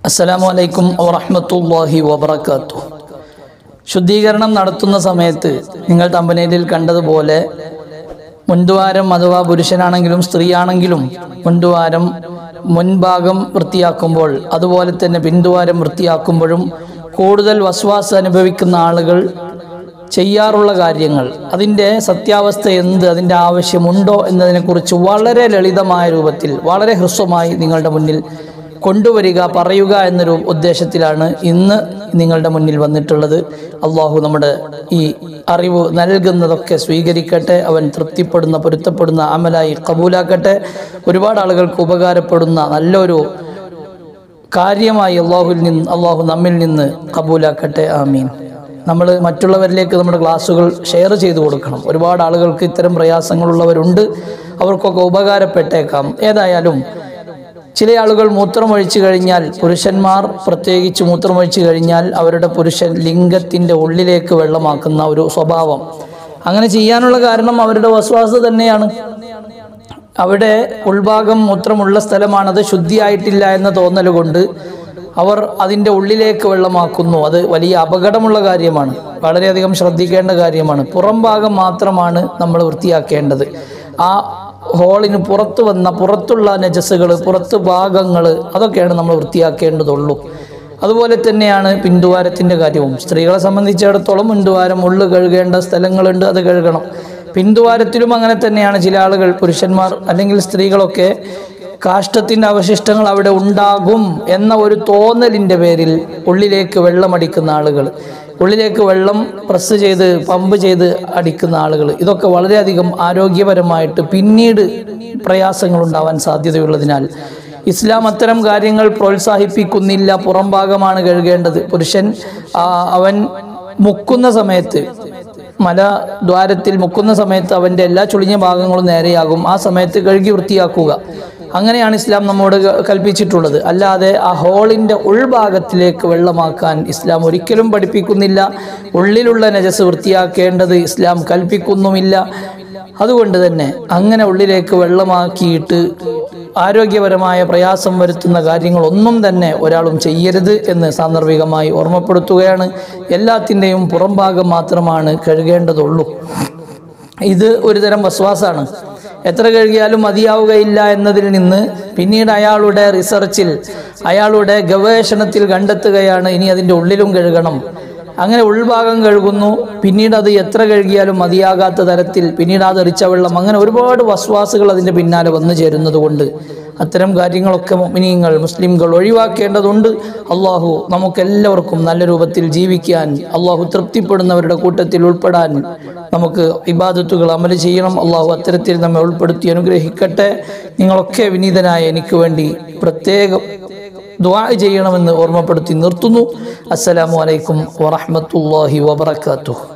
അസ്സലാമു അലൈക്കും വറഹ്മത്തുള്ളാഹി വബറകാതുഹു ശുദ്ധീകരണം നടത്തുന്ന സമയത്ത് നിങ്ങൾ തമ്പനയിൽ കണ്ടതുപോലെ മുൻദ്വാരം അഥവാ പുരുഷനാണെങ്കിലും സ്ത്രീയാണെങ്കിലും മുൻദ്വാരം മുൻഭാഗം വൃത്തിയാക്കുമ്പോൾ അതുപോലെ തന്നെ പിൻദ്വാരം വൃത്തിയാക്കുമ്പോഴും കൂടുതൽ വസ്വാസ് അനുഭവിക്കുന്ന ആളുകൾ ചെയ്യാറുള്ള കാര്യങ്ങൾ അതിൻ്റെ സത്യാവസ്ഥ എന്ത് അതിൻ്റെ ആവശ്യമുണ്ടോ എന്നതിനെക്കുറിച്ച് വളരെ ലളിതമായ രൂപത്തിൽ വളരെ ഹ്രസ്വമായി നിങ്ങളുടെ മുന്നിൽ കൊണ്ടുവരിക പറയുക എന്നൊരു ഉദ്ദേശത്തിലാണ് ഇന്ന് നിങ്ങളുടെ മുന്നിൽ വന്നിട്ടുള്ളത് അള്ളാഹു നമ്മുടെ ഈ അറിവ് നൽകുന്നതൊക്കെ സ്വീകരിക്കട്ടെ അവൻ തൃപ്തിപ്പെടുന്ന പൊരുത്തപ്പെടുന്ന അമലായി കബൂലാക്കട്ടെ ഒരുപാട് ആളുകൾക്ക് ഉപകാരപ്പെടുന്ന നല്ലൊരു കാര്യമായി അള്ളാഹുവിൽ നിന്ന് അള്ളാഹു നമ്മിൽ നിന്ന് കബൂലാക്കട്ടെ ആമീൻ നമ്മൾ മറ്റുള്ളവരിലേക്ക് നമ്മുടെ ക്ലാസ്സുകൾ ഷെയർ ചെയ്തു കൊടുക്കണം ഒരുപാട് ആളുകൾക്ക് ഇത്തരം പ്രയാസങ്ങളുള്ളവരുണ്ട് അവർക്കൊക്കെ ഉപകാരപ്പെട്ടേക്കാം ഏതായാലും ചില ആളുകൾ മൂത്രമൊഴിച്ചു കഴിഞ്ഞാൽ പുരുഷന്മാർ പ്രത്യേകിച്ച് മൂത്രമൊഴിച്ചു കഴിഞ്ഞാൽ അവരുടെ പുരുഷൻ ലിംഗത്തിൻ്റെ ഉള്ളിലേക്ക് വെള്ളമാക്കുന്ന ഒരു സ്വഭാവം അങ്ങനെ ചെയ്യാനുള്ള കാരണം അവരുടെ വസ്വാസ് തന്നെയാണ് അവിടെ ഉൾഭാഗം മൂത്രമുള്ള സ്ഥലമാണത് ശുദ്ധിയായിട്ടില്ല എന്ന തോന്നൽ കൊണ്ട് അവർ അതിൻ്റെ ഉള്ളിലേക്ക് വെള്ളമാക്കുന്നു അത് വലിയ അപകടമുള്ള കാര്യമാണ് വളരെയധികം ശ്രദ്ധിക്കേണ്ട കാര്യമാണ് പുറം ഭാഗം മാത്രമാണ് നമ്മൾ വൃത്തിയാക്കേണ്ടത് ആ ഹോളിന് പുറത്ത് വന്ന പുറത്തുള്ള നജസ്സുകൾ പുറത്ത് ഭാഗങ്ങൾ അതൊക്കെയാണ് നമ്മൾ വൃത്തിയാക്കേണ്ടതുള്ളൂ അതുപോലെ തന്നെയാണ് പിന്തുവാരത്തിൻ്റെ കാര്യവും സ്ത്രീകളെ സംബന്ധിച്ചിടത്തോളം മുൻദ്വാരം ഉള്ളു കഴുകേണ്ട സ്ഥലങ്ങളുണ്ട് അത് കഴുകണം പിന്തുവാരത്തിലും അങ്ങനെ തന്നെയാണ് ചില ആളുകൾ പുരുഷന്മാർ അല്ലെങ്കിൽ സ്ത്രീകളൊക്കെ കാഷ്ടത്തിൻ്റെ അവശിഷ്ടങ്ങൾ അവിടെ ഉണ്ടാകും എന്ന ഒരു തോന്നലിൻ്റെ പേരിൽ ഉള്ളിലേക്ക് വെള്ളമടിക്കുന്ന ആളുകൾ ഉള്ളിലേക്ക് വെള്ളം പ്രസ് ചെയ്ത് പമ്പ് ചെയ്ത് അടിക്കുന്ന ആളുകൾ ഇതൊക്കെ വളരെയധികം ആരോഗ്യപരമായിട്ട് പിന്നീട് പ്രയാസങ്ങൾ ഉണ്ടാവാൻ സാധ്യതയുള്ളതിനാൽ ഇസ്ലാം അത്തരം കാര്യങ്ങൾ പ്രോത്സാഹിപ്പിക്കുന്നില്ല പുറം ഭാഗമാണ് കഴുകേണ്ടത് പുരുഷൻ ആ, അവൻ മുക്കുന്ന സമയത്ത് മല ദ്വാരത്തിൽ മുക്കുന്ന സമയത്ത് അവൻ്റെ എല്ലാ ചുളിഞ്ഞ ഭാഗങ്ങളും നേരെയാകും ആ സമയത്ത് കഴുകി വൃത്തിയാക്കുക അങ്ങനെയാണ് ഇസ്ലാം നമ്മോട് ക- കൽപ്പിച്ചിട്ടുള്ളത് അല്ലാതെ ആ ഹോളിൻ്റെ ഉൾഭാഗത്തിലേക്ക് വെള്ളമാക്കാൻ ഇസ്ലാം ഒരിക്കലും പഠിപ്പിക്കുന്നില്ല ഉള്ളിലുള്ള നജസ് വൃത്തിയാക്കേണ്ടത് ഇസ്ലാം കൽപ്പിക്കുന്നുമില്ല അതുകൊണ്ട് തന്നെ അങ്ങനെ ഉള്ളിലേക്ക് വെള്ളമാക്കിയിട്ട് ആരോഗ്യപരമായ പ്രയാസം വരുത്തുന്ന കാര്യങ്ങളൊന്നും തന്നെ ഒരാളും ചെയ്യരുത് എന്ന് സാന്ദർഭികമായി ഓർമ്മപ്പെടുത്തുകയാണ് എല്ലാത്തിൻ്റെയും പുറംഭാഗം മാത്രമാണ് കഴുകേണ്ടതുള്ളൂ ഇത് ഒരുതരം വസ്വാസാണ് എത്ര കഴുകിയാലും മതിയാവുകയില്ല എന്നതിൽ നിന്ന് പിന്നീട് അയാളുടെ റിസർച്ചിൽ അയാളുടെ ഗവേഷണത്തിൽ കണ്ടെത്തുകയാണ് ഇനി അതിൻ്റെ ഉള്ളിലും കഴുകണം അങ്ങനെ ഉൾഭാഗം കഴുകുന്നു പിന്നീട് അത് എത്ര കഴുകിയാലും മതിയാകാത്ത തരത്തിൽ പിന്നീട് അത് എറിച്ച വെള്ളം അങ്ങനെ ഒരുപാട് വസ്വാസുകൾ അതിൻ്റെ പിന്നാലെ വന്നു ചേരുന്നത് കൊണ്ട് അത്തരം കാര്യങ്ങളൊക്കെ മുഅ്മിനീങ്ങൾ മുസ്ലിംകൾ ഒഴിവാക്കേണ്ടതുണ്ട് അള്ളാഹു നമുക്കെല്ലാവർക്കും നല്ല രൂപത്തിൽ ജീവിക്കാൻ അള്ളാഹു തൃപ്തിപ്പെടുന്നവരുടെ കൂട്ടത്തിൽ ഉൾപ്പെടാൻ നമുക്ക് ഇബാദത്തുകൾ അമല് ചെയ്യണം അള്ളാഹു അത്തരത്തിൽ നമ്മെ ഉൾപ്പെടുത്തി അനുഗ്രഹിക്കട്ടെ നിങ്ങളൊക്കെ വിനീതനായ എനിക്ക് വേണ്ടി പ്രത്യേകം ദുആ ചെയ്യണമെന്ന് ഓർമ്മപ്പെടുത്തി നിർത്തുന്നു അസ്സലാമു അലൈക്കും വറഹ്മത്തുള്ളാഹി വബറകാതുഹു